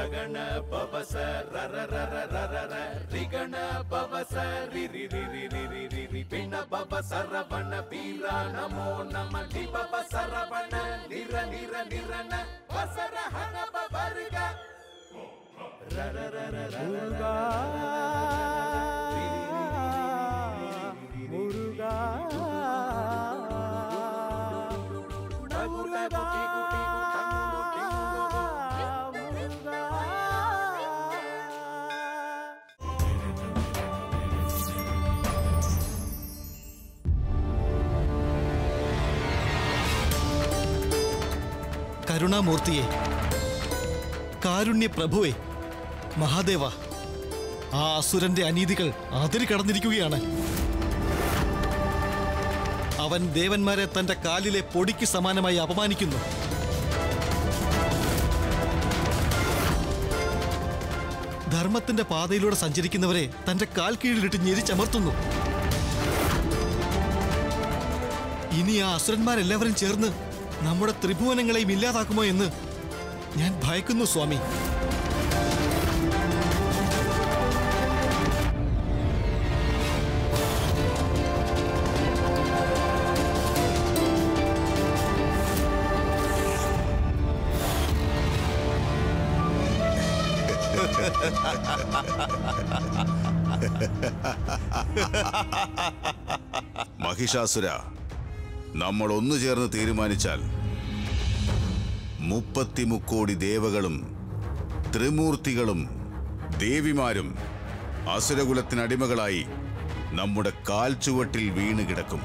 ರಗಣ ಪವಸ ರರ ರರ ರರ ರ ರಿಗಣ ಪವಸ ರಿ ರಿ ರಿ ರಿ ರಿ ರಿ ರಿ ರಿ ಪಿಣ ಪವ ಸರವಣ ವೀರ ನಮೋ ನಮ ಲಿ ಪವ ಸರವಣ ನಿರ ನಿರ ನಿರನ ವಸರ ಹನ ಪವರ್ಗ ರರ ರರ ರರ முருகா முருகா முருகா முருகா കരുണാമൂർത്തിയെ കാരുണ്യ പ്രഭുവെ മഹാദേവ ആ അസുരന്റെ അനീതികൾ അതിര് കടന്നിരിക്കുകയാണ് അവൻ ദേവന്മാരെ തന്റെ കാലിലെ പൊടിക്ക് സമാനമായി അപമാനിക്കുന്നു ധർമ്മത്തിന്റെ പാതയിലൂടെ സഞ്ചരിക്കുന്നവരെ തന്റെ കാൽ കീഴിലിട്ട് ഞെരിച്ചമർത്തുന്നു ഇനി ആ അസുരന്മാരെല്ലാവരും ചേർന്ന് നമ്മുടെ ത്രിഭുവനങ്ങളെയും ഇല്ലാതാക്കുമോ എന്ന് ഞാൻ ഭയക്കുന്നു സ്വാമി മഹിഷാസുര നമ്മൾ ഒന്നു ചേർന്ന് തീരുമാനിച്ചാൽ മുപ്പത്തിമുക്കോടി ദേവകളും ത്രിമൂർത്തികളും ദേവിമാരും അസുരകുലത്തിനടിമകളായി നമ്മുടെ കാൽ ചുവട്ടിൽ വീണ് കിടക്കും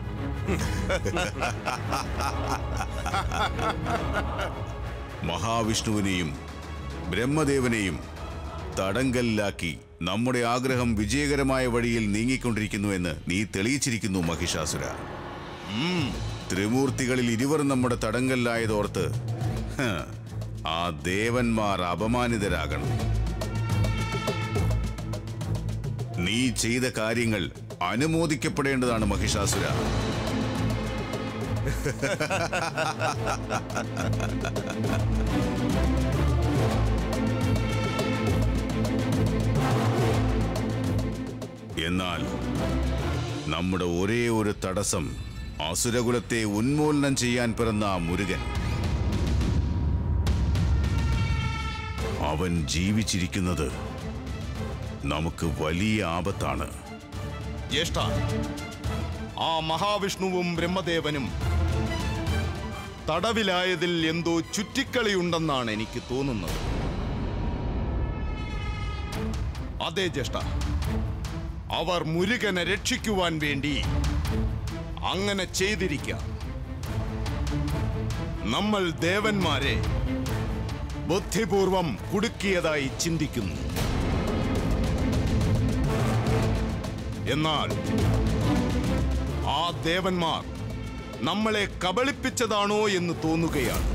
മഹാവിഷ്ണുവിനെയും ബ്രഹ്മദേവനെയും തടങ്കലിലാക്കി നമ്മുടെ ആഗ്രഹം വിജയകരമായ വഴിയിൽ നീങ്ങിക്കൊണ്ടിരിക്കുന്നുവെന്ന് നീ തെളിയിച്ചിരിക്കുന്നു മഹിഷാസുര ത്രിമൂർത്തികളിൽ ഇരുവർ നമ്മുടെ തടങ്കലിലായതോർത്ത് ഹ്, ആ ദേവന്മാർ അപമാനിതരാകണം നീ ചെയ്ത കാര്യങ്ങൾ അനുമോദിക്കപ്പെടേണ്ടതാണ് മഹിഷാസുര എന്നാൽ നമ്മുടെ ഒരേ ഒരു തടസ്സം അസുരകുലത്തെ ഉന്മൂലനം ചെയ്യാൻ പിറന്ന ആ മുരുകൻ അവൻ ജീവിച്ചിരിക്കുന്നത് നമുക്ക് വലിയ ആപത്താണ് ജ്യേഷ്ഠ ആ മഹാവിഷ്ണുവും ബ്രഹ്മദേവനും തടവിലായതിൽ എന്തോ ചുറ്റിക്കളിയുണ്ടെന്നാണ് എനിക്ക് തോന്നുന്നത് അതെ ജ്യേഷ്ഠ അവർ മുരുകനെ രക്ഷിക്കുവാൻ വേണ്ടി അങ്ങനെ ചെയ്തിരിക്കാം നമ്മൾ ദേവന്മാരെ ബുദ്ധിപൂർവം കുടുക്കിയതായി ചിന്തിക്കുന്നു എന്നാൽ ആ ദേവന്മാർ നമ്മളെ കബളിപ്പിച്ചതാണോ എന്ന് തോന്നുകയാണ്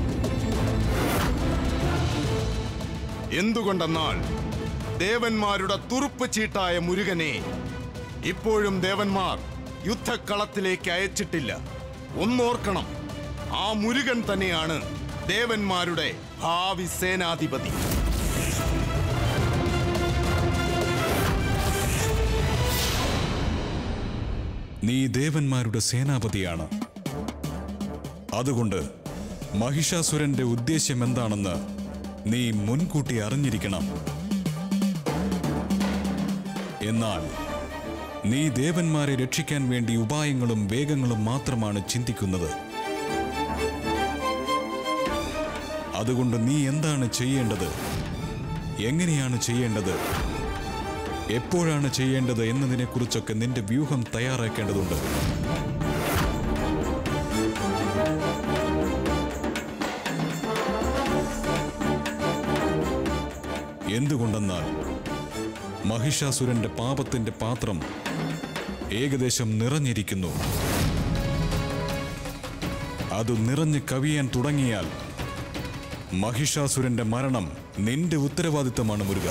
എന്തുകൊണ്ടെന്നാൽ ദേവന്മാരുടെ തുറുപ്പ് ചീട്ടായ മുരുകനെ ഇപ്പോഴും ദേവന്മാർ യുദ്ധക്കളത്തിലേക്ക് അയച്ചിട്ടില്ല ഒന്നോർക്കണം ആ മുരുകൻ തന്നെയാണ് ദേവന്മാരുടെ ഭാവി സേനാധിപതി നീ ദേവന്മാരുടെ സേനാപതിയാണ് അതുകൊണ്ട് മഹിഷാസുരന്റെ ഉദ്ദേശ്യം എന്താണെന്ന് നീ മുൻകൂട്ടി അറിഞ്ഞിരിക്കണം എന്നാൽ നീ ദേവന്മാരെ രക്ഷിക്കാൻ വേണ്ടി ഉപായങ്ങളും വേഗങ്ങളും മാത്രമാണ് ചിന്തിക്കുന്നത് അതുകൊണ്ട് നീ എന്താണ് ചെയ്യേണ്ടത് എങ്ങനെയാണ് ചെയ്യേണ്ടത് എപ്പോഴാണ് ചെയ്യേണ്ടത് എന്നതിനെക്കുറിച്ചൊക്കെ നിന്റെ വ്യൂഹം തയ്യാറാക്കേണ്ടതുണ്ട് എന്തുകൊണ്ടെന്നാൽ മഹിഷാസുരന്റെ പാപത്തിന്റെ പാത്രം ഏകദേശം നിറഞ്ഞിരിക്കുന്നു അത് നിറഞ്ഞ് കവിയാൻ തുടങ്ങിയാൽ മഹിഷാസുരന്റെ മരണം നിന്റെ ഉത്തരവാദിത്തമാണ് മുരുക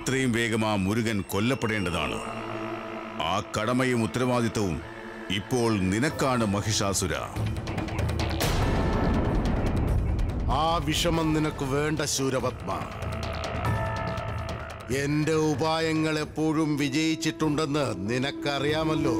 എത്രയും വേഗം ആ മുരുകൻ കൊല്ലപ്പെടേണ്ടതാണ് ആ കടമയും ഉത്തരവാദിത്തവും ഇപ്പോൾ നിനക്കാണ് മഹിഷാസുര ആ വിഷമം നിനക്ക് വേണ്ട ശൂരപത്മ എന്റെ ഉപായങ്ങൾ എപ്പോഴും വിജയിച്ചിട്ടുണ്ടെന്ന് നിനക്കറിയാമല്ലോ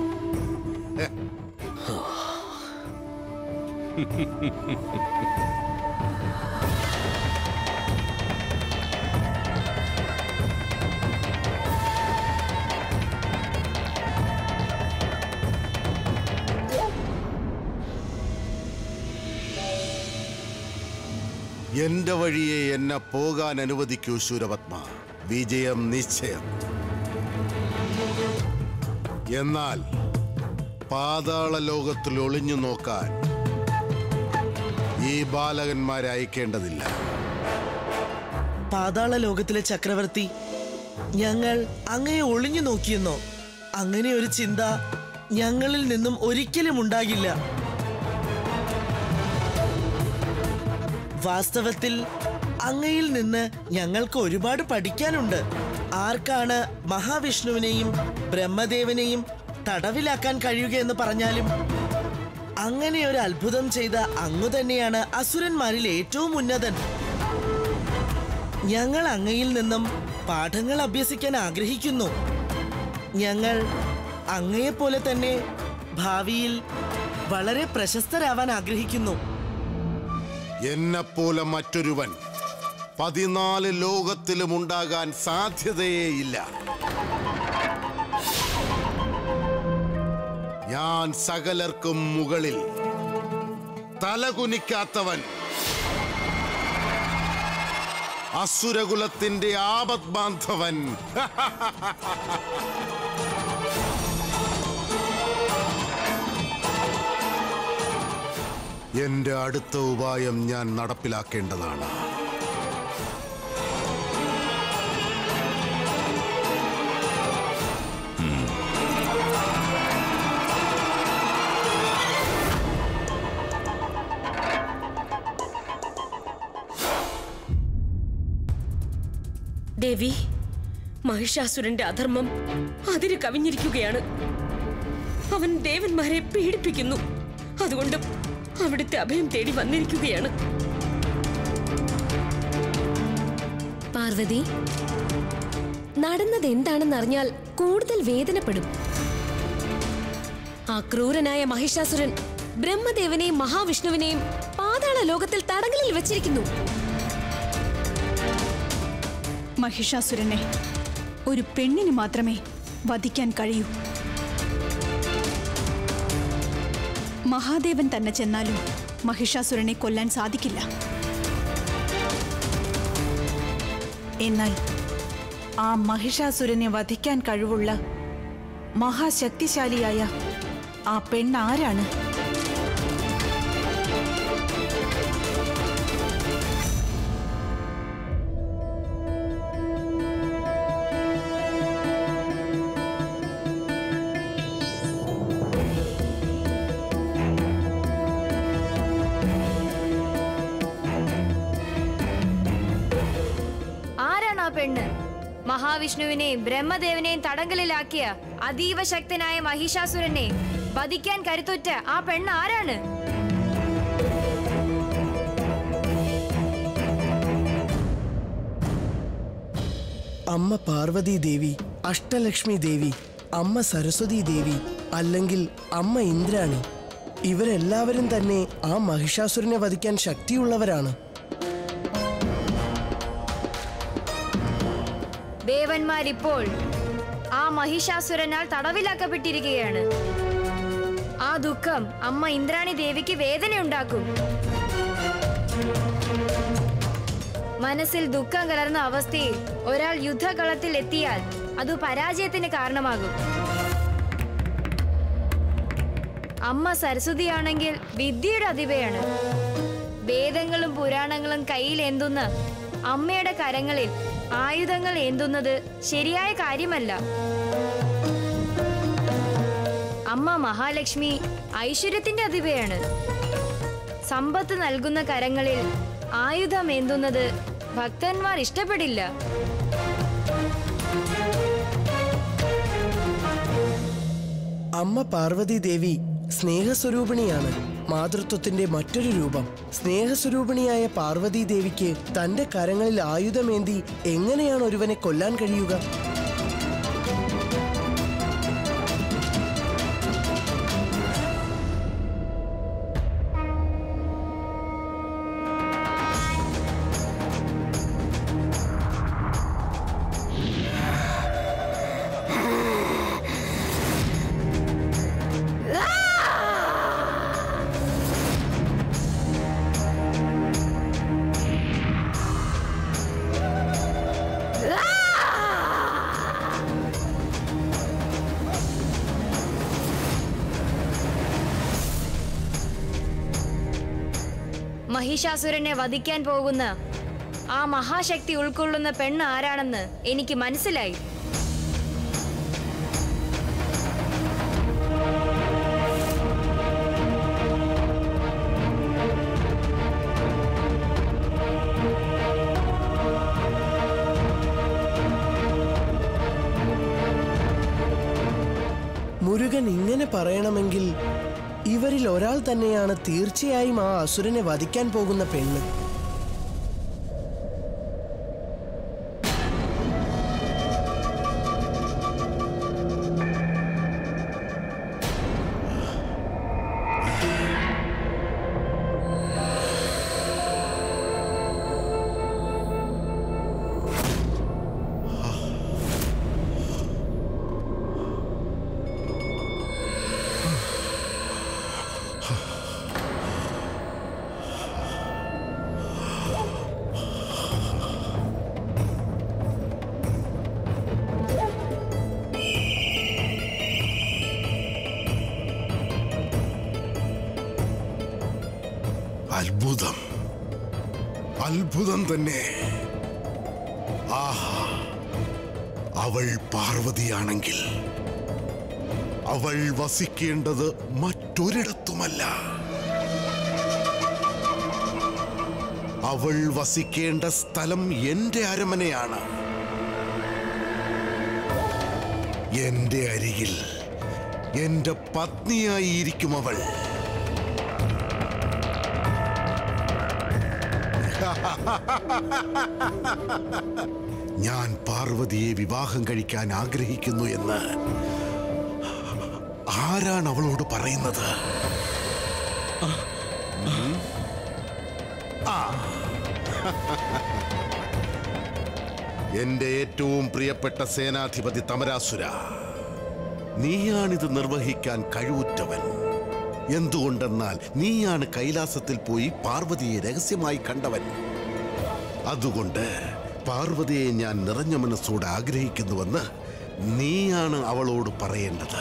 എന്റെ വഴിയെ എന്നെ പോകാൻ അനുവദിക്കൂ ശൂരപത്മ വിജയം നിശ്ചയം എന്നാൽ പാതാള ലോകത്തിൽ ഒളിഞ്ഞു നോക്കാൻ ഈ ബാലകന്മാരെ അയക്കേണ്ടതില്ല പാതാള ലോകത്തിലെ ചക്രവർത്തി ഞങ്ങൾ അങ്ങയെ ഒളിഞ്ഞു നോക്കിയെന്നോ അങ്ങനെ ഒരു ചിന്ത ഞങ്ങളിൽ നിന്നും ഒരിക്കലും ഉണ്ടാകില്ല വാസ്തവത്തിൽ അങ്ങയിൽ നിന്ന് ഞങ്ങൾക്ക് ഒരുപാട് പഠിക്കാനുണ്ട് ആർക്കാണ് മഹാവിഷ്ണുവിനെയും ബ്രഹ്മദേവനെയും തടവിലാക്കാൻ കഴിയുകയെന്ന് പറഞ്ഞാലും അങ്ങനെ ഒരു അത്ഭുതം ചെയ്ത അങ്ങു തന്നെയാണ് അസുരന്മാരിൽ ഏറ്റവും ഉന്നതൻ ഞങ്ങൾ അങ്ങയിൽ നിന്നും പാഠങ്ങൾ അഭ്യസിക്കാൻ ആഗ്രഹിക്കുന്നു ഞങ്ങൾ അങ്ങയെപ്പോലെ തന്നെ ഭാവിയിൽ വളരെ പ്രശസ്തരാവാൻ ആഗ്രഹിക്കുന്നു എന്നെപ്പോലെ മറ്റൊരുവൻ പതിനാല് ലോകത്തിലും ഉണ്ടാകാൻ സാധ്യതയേയില്ല ഞാൻ സകലർക്കും മുകളിൽ തലകുനിക്കാത്തവൻ അസുരകുലത്തിന്റെ ആപത് ബാന്ധവൻ എന്റെ അടുത്ത ഉപായം ഞാൻ നടപ്പിലാക്കേണ്ടതാണ് ദേവി മഹിഷാസുരന്റെ അധർമ്മം അതിര് കവിഞ്ഞിരിക്കുകയാണ് അവൻ ദേവന്മാരെ പീഡിപ്പിക്കുന്നു അതുകൊണ്ട് അവിടുത്തെ അഭയം തേടി വന്നിരിക്കുകയാണ് പാർവതി നടന്നത് എന്താണെന്നറിഞ്ഞാൽ കൂടുതൽ വേദനപ്പെടും ആ ക്രൂരനായ മഹിഷാസുരൻ ബ്രഹ്മദേവനെയും മഹാവിഷ്ണുവിനെയും പാതാള ലോകത്തിൽ തടങ്കലിൽ വെച്ചിരിക്കുന്നു മഹിഷാസുരനെ ഒരു പെണ്ണിന് മാത്രമേ വധിക്കാൻ കഴിയൂ മഹാദേവൻ തന്നെ ചെന്നാലും മഹിഷാസുരനെ കൊല്ലാൻ സാധിക്കില്ല എന്നാൽ ആ മഹിഷാസുരനെ വധിക്കാൻ കഴിവുള്ള മഹാശക്തിശാലിയായ ആ പെണ്ണാരാണ് ആരാണ് ആ പെണ്ണ് മഹാവിഷ്ണുവിനെയും ബ്രഹ്മദേവനെയും തടങ്കലിലാക്കിയ അതീവ ശക്തനായ മഹിഷാസുരനെ വധിക്കാൻ കരുത്തുറ്റ ആ പെണ്ണ് ആരാണ് അമ്മ പാർവതി ദേവി അഷ്ടലക്ഷ്മി ദേവി അമ്മ സരസ്വതി ദേവി അല്ലെങ്കിൽ അമ്മ ഇന്ദ്രാണി ഇവരെല്ലാവരും തന്നെ ആ മഹിഷാസുരനെ വധിക്കാൻ ശക്തിയുള്ളവരാണ് ദേവന്മാരിപ്പോൾ ആ മഹിഷാസുരനാൽ തടവിലാക്കപ്പെട്ടിരിക്കുകയാണ് ആ ദുഃഖം അമ്മ ഇന്ദ്രാണി ദേവിക്ക് വേദനയുണ്ടാക്കും മനസ്സിൽ ദുഃഖം കലർന്ന അവസ്ഥയിൽ ഒരാൾ യുദ്ധകളത്തിൽ എത്തിയാൽ അത് പരാജയത്തിന് കാരണമാകും അമ്മ സരസ്വതിയാണെങ്കിൽ വിദ്യയുടെ അതിപയാണ് വേദങ്ങളും പുരാണങ്ങളും കയ്യിൽ ഏന്തുന്ന അമ്മയുടെ കരങ്ങളിൽ ആയുധങ്ങൾ ഏന്തുന്നത് ശരിയായ കാര്യമല്ല അമ്മ മഹാലക്ഷ്മി ഐശ്വര്യത്തിന്റെ അതിപയാണ് സമ്പത്ത് നൽകുന്ന കരങ്ങളിൽ ആയുധം ഏന്തുന്നത് ഭക്തന്മാർ ഇഷ്ടപ്പെടില്ല അമ്മ പാർവതി ദേവി സ്നേഹസ്വരൂപിണിയാണ് മാതൃത്വത്തിന്റെ മറ്റൊരു രൂപം സ്നേഹസ്വരൂപിണിയായ പാർവതി ദേവിക്ക് തന്റെ കരങ്ങളിൽ ആയുധമേന്തി എങ്ങനെയാണ് ഒരുവനെ കൊല്ലാൻ കഴിയുക മഹിഷാസുരനെ വധിക്കാൻ പോകുന്ന ആ മഹാശക്തി ഉൾക്കൊള്ളുന്ന പെണ്ണ് ആരാണെന്ന് എനിക്ക് മനസ്സിലായി മുരുകൻ ഇങ്ങനെ പറയണമെങ്കിൽ ഇവരിൽ ഒരാൾ തന്നെയാണ് തീർച്ചയായും ആ അസുരനെ വധിക്കാൻ പോകുന്ന പെണ്ണ് അത്ഭുതം അത്ഭുതം തന്നെ ആഹാ അവൾ പാർവതിയാണെങ്കിൽ അവൾ വസിക്കേണ്ടത് മറ്റൊരിടത്തുമല്ല അവൾ വസിക്കേണ്ട സ്ഥലം എന്റെ അരമനയാണ് എന്റെ അരികിൽ എന്റെ പത്നിയായിരിക്കും അവൾ ഞാൻ പാർവതിയെ വിവാഹം കഴിക്കാൻ ആഗ്രഹിക്കുന്നു എന്ന് ആരാണ് അവളോട് പറയുന്നത് ഉം? ആ എന്റെ ഏറ്റവും പ്രിയപ്പെട്ട സേനാധിപതി തമരാസുര നീയാണിത് നിർവഹിക്കാൻ കഴിവുറ്റവൻ എന്തുകൊണ്ടെന്നാൽ നീയാണ് കൈലാസത്തിൽ പോയി പാർവതിയെ രഹസ്യമായി കണ്ടവൻ അതുകൊണ്ട് പാർവതിയെ ഞാൻ നിറഞ്ഞ മനസ്സോടെ ആഗ്രഹിക്കുന്നുവെന്ന് നീയാണ് അവളോട് പറയേണ്ടത്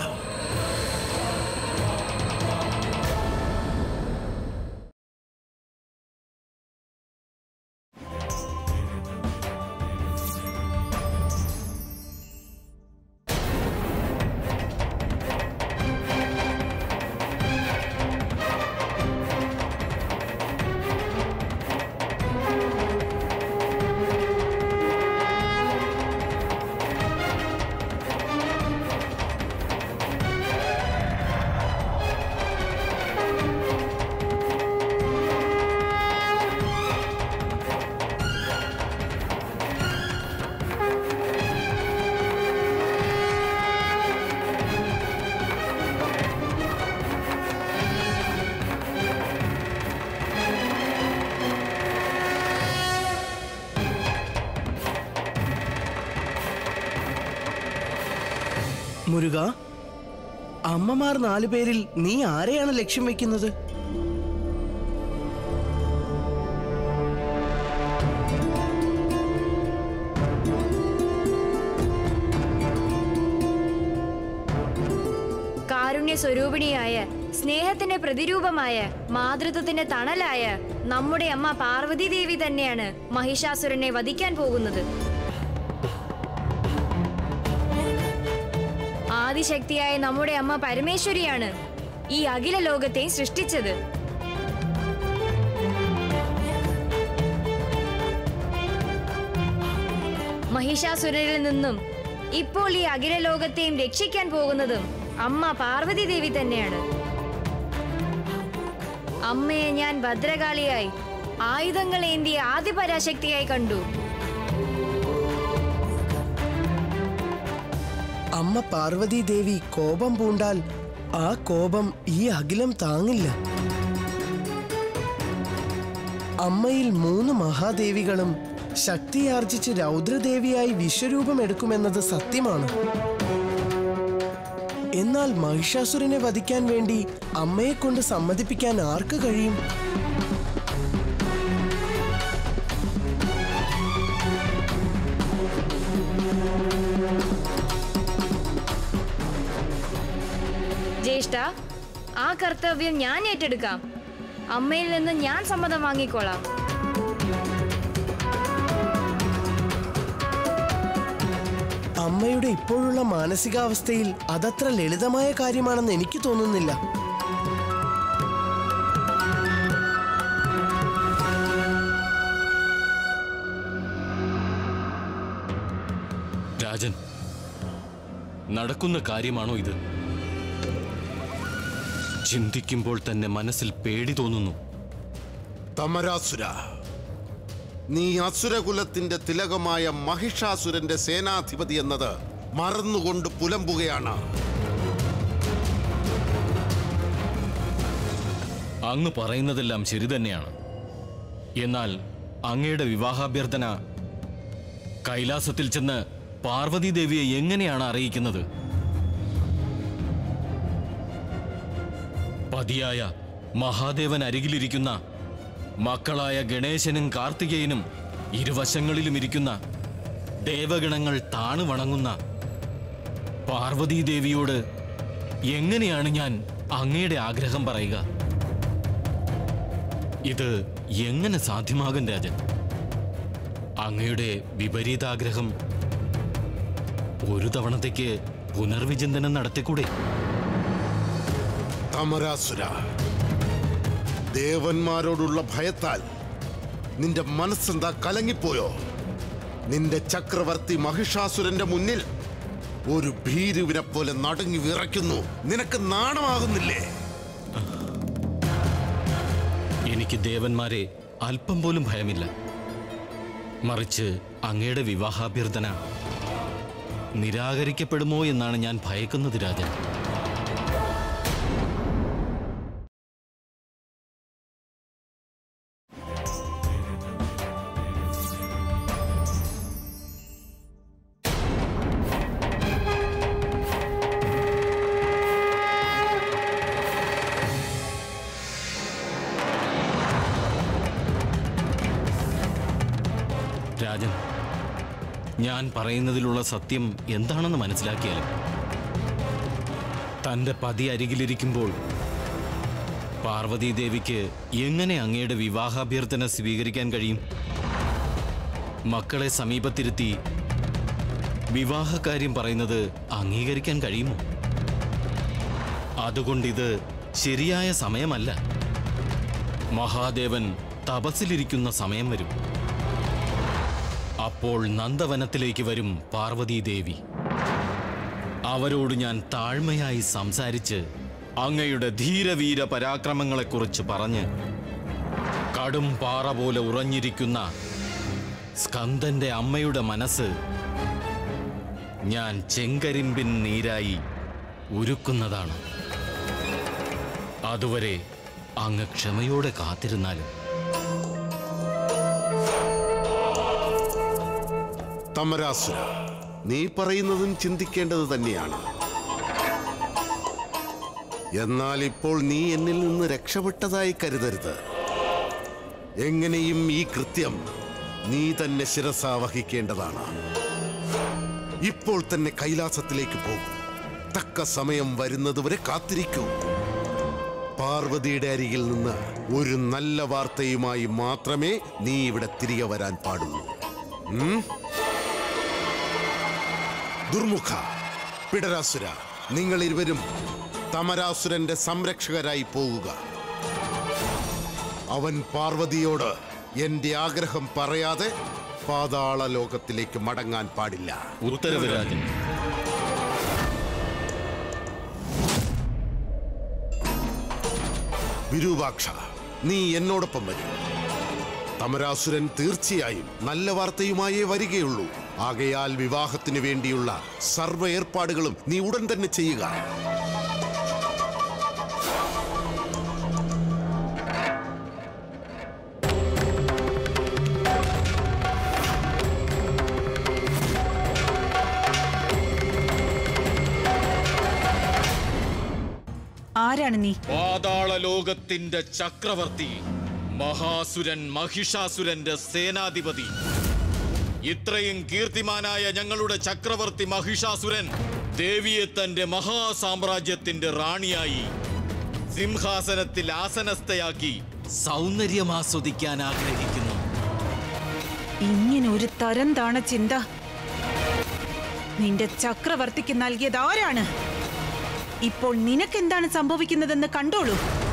മുരുക അമ്മമാർ നാലു പേരിൽ നീ ആരെയാണ് ലക്ഷ്യം വെക്കുന്നത് കാരുണ്യ സ്വരൂപിണിയായ സ്നേഹത്തിന്റെ പ്രതിരൂപമായ മാതൃത്വത്തിന്റെ തണലായ നമ്മുടെ അമ്മ പാർവതി ദേവി തന്നെയാണ് മഹിഷാസുരനെ വധിക്കാൻ പോകുന്നത് ആദിശക്തിയായ നമ്മുടെ അമ്മ പരമേശ്വരിയാണ് ഈ അഖില ലോകത്തെ സൃഷ്ടിച്ചത് മഹിഷാസുരനിൽ നിന്നും ഇപ്പോൾ ഈ അഖില ലോകത്തെയും രക്ഷിക്കാൻ പോകുന്നതും അമ്മ പാർവതി ദേവി തന്നെയാണ് അമ്മയെ ഞാൻ ഭദ്രകാളിയായി ആയുധങ്ങൾ ഏന്തിയ ആദിപരാശക്തിയായി കണ്ടു അമ്മ പാർവതി ദേവി കോപം പൂണ്ടാൽ ആ കോപം ഈ അഖിലം താങ്ങില്ല അമ്മയിൽ മൂന്ന് മഹാദേവികളും ശക്തിയാർജിച്ച് രൗദ്രദേവിയായി വിശ്വരൂപം എടുക്കുമെന്നത് സത്യമാണ് എന്നാൽ മഹിഷാസുരനെ വധിക്കാൻ വേണ്ടി അമ്മയെ കൊണ്ട് സമ്മതിപ്പിക്കാൻ ആർക്ക് കഴിയും ജ്യേഷ്ഠ ആ കർത്തവ്യം ഞാൻ ഏറ്റെടുക്കാം അമ്മയിൽ നിന്ന് ഞാൻ സമ്മതം വാങ്ങിക്കോളാം അമ്മയുടെ ഇപ്പോഴുള്ള മാനസികാവസ്ഥയിൽ അതത്ര ലളിതമായ കാര്യമാണെന്ന് എനിക്ക് തോന്നുന്നില്ല രാജൻ നടക്കുന്ന കാര്യമാണോ ഇത് ചിന്തിക്കുമ്പോൾ തന്നെ മനസ്സിൽ പേടി തോന്നുന്നു തമരാസുര നീ അസുരകുലത്തിന്റെ തിലകമായ മഹിഷാസുരന്റെ സേനാധിപതി എന്നത് മറന്നുകൊണ്ട് പുലമ്പുകയാണ് അങ്ങ് പറയുന്നതെല്ലാം ശരി തന്നെയാണ് എന്നാൽ അങ്ങയുടെ വിവാഹാഭ്യർത്ഥന കൈലാസത്തിൽ ചെന്ന് പാർവതി ദേവിയെ എങ്ങനെയാണ് അറിയിക്കുന്നത് പതിയായ മഹാദേവൻ അരികിലിരിക്കുന്ന മക്കളായ ഗണേശനും കാർത്തികേയനും ഇരുവശങ്ങളിലും ഇരിക്കുന്ന ദേവഗണങ്ങൾ താണു വണങ്ങുന്ന പാർവതി ദേവിയോട് എങ്ങനെയാണ് ഞാൻ അങ്ങയുടെ ആഗ്രഹം പറയുക ഇത് എങ്ങനെ സാധ്യമാകും രാജൻ അങ്ങയുടെ വിപരീതാഗ്രഹം ഒരു തവണത്തേക്ക് പുനർവിചിന്തനം നടത്തിക്കൂടെ തമരാസുര ദേവന്മാരോടുള്ള ഭയത്താൽ നിന്റെ മനസ്സെന്താ കലങ്ങിപ്പോയോ നിന്റെ ചക്രവർത്തി മഹിഷാസുരന്റെ മുന്നിൽ ഒരു ഭീരുവിനെ പോലെ നടുങ്ങി വിറയ്ക്കുന്നു നിനക്ക് നാണമാകുന്നില്ലേ എനിക്ക് ദേവന്മാരെ അല്പം പോലും ഭയമില്ല മറിച്ച് അങ്ങയുടെ വിവാഹാഭ്യർത്ഥന നിരാകരിക്കപ്പെടുമോ എന്നാണ് ഞാൻ ഭയക്കുന്നത് രാജൻ രാജൻ ഞാൻ പറയുന്നതിലുള്ള സത്യം എന്താണെന്ന് മനസ്സിലാക്കിയാലും തന്റെ പതി അരികിലിരിക്കുമ്പോൾ പാർവതി ദേവിക്ക് എങ്ങനെ അങ്ങയുടെ വിവാഹാഭ്യർത്ഥന സ്വീകരിക്കാൻ കഴിയും മക്കളെ സമീപത്തിരുത്തി വിവാഹകാര്യം പറയുന്നത് അംഗീകരിക്കാൻ കഴിയുമോ അതുകൊണ്ടിത് ശരിയായ സമയമല്ല മഹാദേവൻ തപസ്സിലിരിക്കുന്ന സമയം വരും അപ്പോൾ നന്ദവനത്തിലേക്ക് വരും പാർവതി ദേവി അവരോട് ഞാൻ താഴ്മയായി സംസാരിച്ച് അങ്ങയുടെ ധീരവീര പരാക്രമങ്ങളെക്കുറിച്ച് പറഞ്ഞ് കടും പാറ പോലെ ഉറഞ്ഞിരിക്കുന്ന സ്കന്ദന്റെ അമ്മയുടെ മനസ്സ് ഞാൻ ചെങ്കരിമ്പിൻ നീരായി ഉരുക്കുന്നതാണ് അതുവരെ അങ്ങ് ക്ഷമയോടെ കാത്തിരുന്നാലും തമരാസുര നീ പറയുന്നതും ചിന്തിക്കേണ്ടത് തന്നെയാണ് എന്നാൽ ഇപ്പോൾ നീ എന്നിൽ നിന്ന് രക്ഷപ്പെട്ടതായി കരുതരുത് എങ്ങനെയും ഈ കൃത്യം നീ തന്നെ ശിരസ വഹിക്കേണ്ടതാണ് ഇപ്പോൾ തന്നെ കൈലാസത്തിലേക്ക് പോകും തക്ക സമയം വരുന്നതുവരെ കാത്തിരിക്കൂ പാർവതിയുടെ അരികിൽ നിന്ന് ഒരു നല്ല വാർത്തയുമായി മാത്രമേ നീ ഇവിടെ തിരികെ വരാൻ പാടുള്ളൂ ഉം? ദുർമുഖ പിടരാസുര നിങ്ങൾ ഇരുവരും തമരാസുരന്റെ സംരക്ഷകരായി പോവുക അവൻ പാർവതിയോട് എന്റെ ആഗ്രഹം പറയാതെ പാതാള ലോകത്തിലേക്ക് മടങ്ങാൻ പാടില്ല ഉത്തരവ് രാജൻ വിരൂപാക്ഷ നീ എന്നോടൊപ്പം വരും തമരാസുരൻ തീർച്ചയായും നല്ല വാർത്തയുമായേ വരികയുള്ളൂ ആകയാൽ വിവാഹത്തിനു വേണ്ടിയുള്ള സർവ്വ ഏർപ്പാടുകളും നീ ഉടൻ തന്നെ ചെയ്യുക ആരാണ് നീ പാതാള ലോകത്തിന്റെ ചക്രവർത്തി മഹാസുരൻ മഹിഷാസുരന്റെ സേനാധിപതി ഇത്രയും കീർത്തിമാനായ ഞങ്ങളുടെ ചക്രവർത്തി മഹിഷാസുരൻ ദേവിയെ തന്റെ മഹാസാമ്രാജ്യത്തിന്റെ റാണിയായി സിംഹാസനത്തിൽ ആസനസ്ഥയാക്കി സൗന്ദര്യം ആസ്വദിക്കാൻ ആഗ്രഹിക്കുന്നു ഇങ്ങനെ ഒരു തരം താണ ചിന്ത നിന്റെ ചക്രവർത്തിക്ക് നൽകിയത് ആരാണ് ഇപ്പോൾ നിനക്കെന്താണ് സംഭവിക്കുന്നതെന്ന് കണ്ടോളൂ